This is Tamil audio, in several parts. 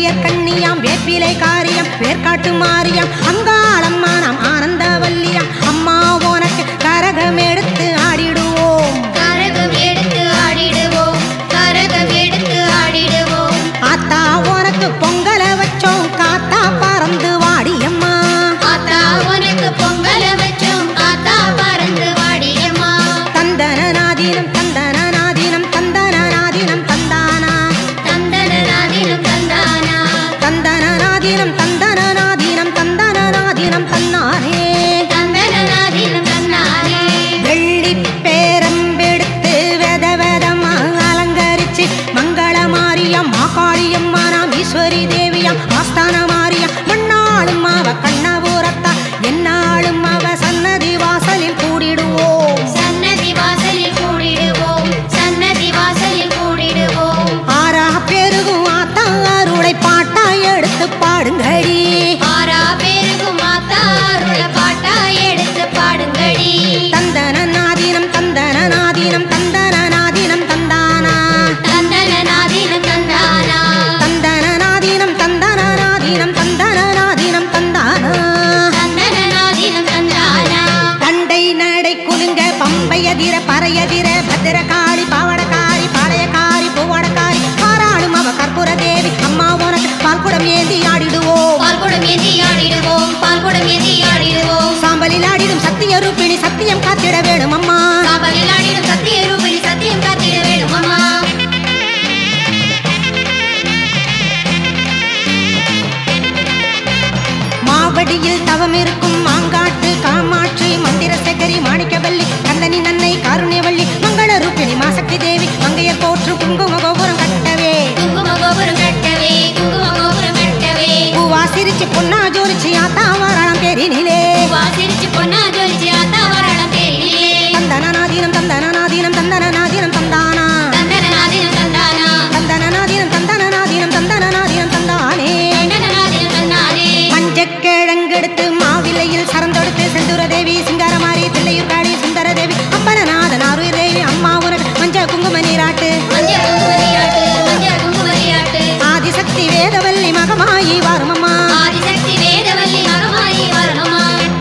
வேலையர் கண்ணியாம் வேப்பிலை காரியம் வேர்க்காட்டு மாரியம் அங்காளம்மா நாம் ஆனந்தவல்லியாம் அம்மா உனக்கு கரகம் எடுத்து ஆடிடுவோம் கரகம் எடுத்து ஆடிடுவோம் கரகம் எடுத்து ஆடிடுவோம் ஆத்தா உனக்கு பொங்கல வச்சோம் காத்தா பறந்து வாடியம்மா ஆத்தா உனக்கு பொங்கல வச்சோம் ஆத்தா பறந்து வாடியம்மா தந்தன நாதீனம் தந்தன நாதீனம் தந்தன நாதீனம் தந்தானா தந்தன நாதினம் தந்தானா தந்தன நாதீனம் தந்தன நாதீனம் தந்தன நாதீனம் தன்னானே தந்தன நாதினம் தந்தானே வெள்ளி பேரம்பெடுத்து வெத வெதமா அலங்கரிச்சு மங்கள மாரியம் மாகாளியம்மா நாம் ஈஸ்வரி தேவியம் ஆஸ்தான மாரியம் மண்ணாளும் அவ கண்ணபுரத்தா என்னாலும் அவ சன்னதி வாசலில் கூடிடுவோம் சன்னதி வாசலில் கூடிடுவோம் சன்னதி வாசலில் கூடிடுவோம் ஆறா பெருகும் ஆத்தா அருளை பாட்டா எடுத்து பாடுங்கடி ஆறா பேருக்கும் ஆத்தா அருள பாட்டா எடுத்து பாடுங்கடி தந்தன நாதீனம் தந்தன நாதீனம் தந்தன நாதீனம் தந்தானா தந்தன நாதினம் தந்தானா தந்தன நாதீனம் தந்தன நாதீனம் தந்தன நாதீனம் தந்தானா தந்தன நாதினம் தந்தானா தண்டை நடை குலுங்க பம்பையதிர பறையதிர பத்திரகாளி பாவடக்காரி பாளையக்காரி பூவடக்காரி பாராளும் அவ கற்பூர தேவி அம்மா உனக்கு பால்குடம் ஏந்தி ஆடிடுவோம் பால்குடம் ஏந்தி ஆடிடுவோம் பால்குடம் ஏந்தி ஆடிடுவோம் சாம்பலில் ஆடிடும் சத்திய ரூபிணி சத்தியம் காத்திட வேணும் அம்மா காவலில் ஆடிடும் சத்திய ரூபிணி சத்தியம் காத்திட வேணும் அம்மா மாவடியில் தவம் இருக்கும் மாங்காட்டு காமாட்சி மந்திர சேகரி மாணிக்கவல்லி கந்தனி நன்னை காருண்யவல்லி மங்கள ரூபிணி மாசக்தி தேவி மங்கையர் போற்று குங்கும கோபுரம் கட்டவே குங்கும கோபுரம் கட்டவே குங்கும கோபுரம் கட்டவே பூவா சிரிச்சு பொன்னா ஜோரிச்சு ஆத்தா வாராம் பேரினிலே வாசிரிச்சு பொன்னா ஜொலிச்சு ஆத்தா வரணம் பேரிலே தந்தனாதீனம் தந்தனாதீனம் தந்தனாதீனம் தந்தானா தந்தன நாதினம் தந்தானா தந்தனாதீனம் தந்தனாதீனம் தந்தனாதீனம் தந்தானே தந்தன நாதினம் தந்தானே மஞ்சக்கிழங்கெடுத்து மாவிலையில் சரந்தொடுத்து செந்தூர தேவி சிங்காரமாரி தில்லையூர் காளி சுந்தர தேவி அப்பனநாதன் ஆருயிர் தேவி அம்மா உனக்கு மஞ்ச குங்கும நீராட்டு மஞ்சள் குங்கும நீராட்டு மஞ்சள் குங்கும நீராட்டு ஆதிசக்தி வேதவல்லி மகமாயி வாருமம்மா ஆதிசக்தி வேதவல்லி மகமாயி வரணுமா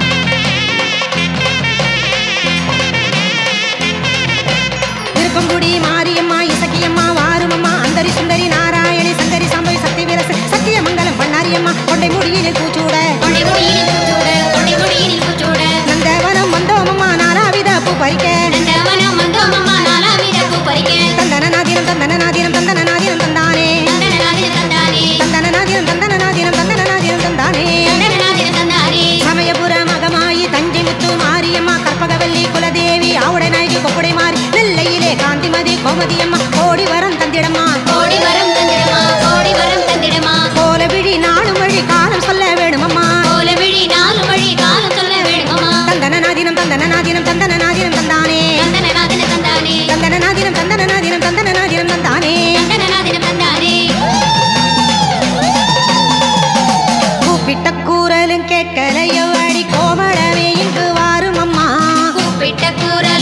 இருக்கங்குடி மாரியம்மா இசக்கியம்மா வாருமம்மா அந்தரி சுந்தரி நாராயணி சங்கரி சாம்பவி சக்தி வீரச சத்தியமங்கலம் பண்ணாரியம்மா கொண்டை முடியினில் பூச்சூட கொண்டை முடியில் பூச்சூட கொண்டை முடியில் பூச்சூட நந்தவனம் வந்தோமம்மா நாலாவித பூ பறிக்க நந்தவனம் வந்தோமம்மா நாலாவித பூ பறிக்க தந்தனநாதீனம் தந்தனநாதீனம் தந்தனநாதீனம் தந்தானே தந்தன நாதினம் தந்தானே தந்தனநாதீனம் தந்தனநாதீனம் தந்தனநாதீனம் தந்தானே தந்தன நாதினம் தந்தானே சமயபுர மகமாயி தஞ்சை முத்து மாரியம்மா கற்பகவல்லி குலதேவி ஆவுடை நாயகி கொப்புடை மாறி நெல்லையிலே காந்திமதி கோமதியம்மா கோடி வரம் தந்திடம்மா கோடி வரம் தந்திடமா கோடி வரம் தந்திடமா கோல விழி நாளும் வழி காலம் சொல்ல வேணுமம்மா கோல விழி நாலு வழி காலம் சொல்ல வேணுமம்மா தந்தனநாதீனம் தந்தனநாதீனம் தந்தனநாதீனம் தந்தானே தந்தன நாதினம் தந்தானே தந்தனநாதீனம் தந்தனநாதீனம் தந்தனநாதீனம் தந்தானே தந்தன நாதினம் தந்தானே கூப்பிட்ட கூறலும் கேட்கலையோ அடி கோமளவே இங்கு வாரும் அம்மா கூப்பிட்ட கூற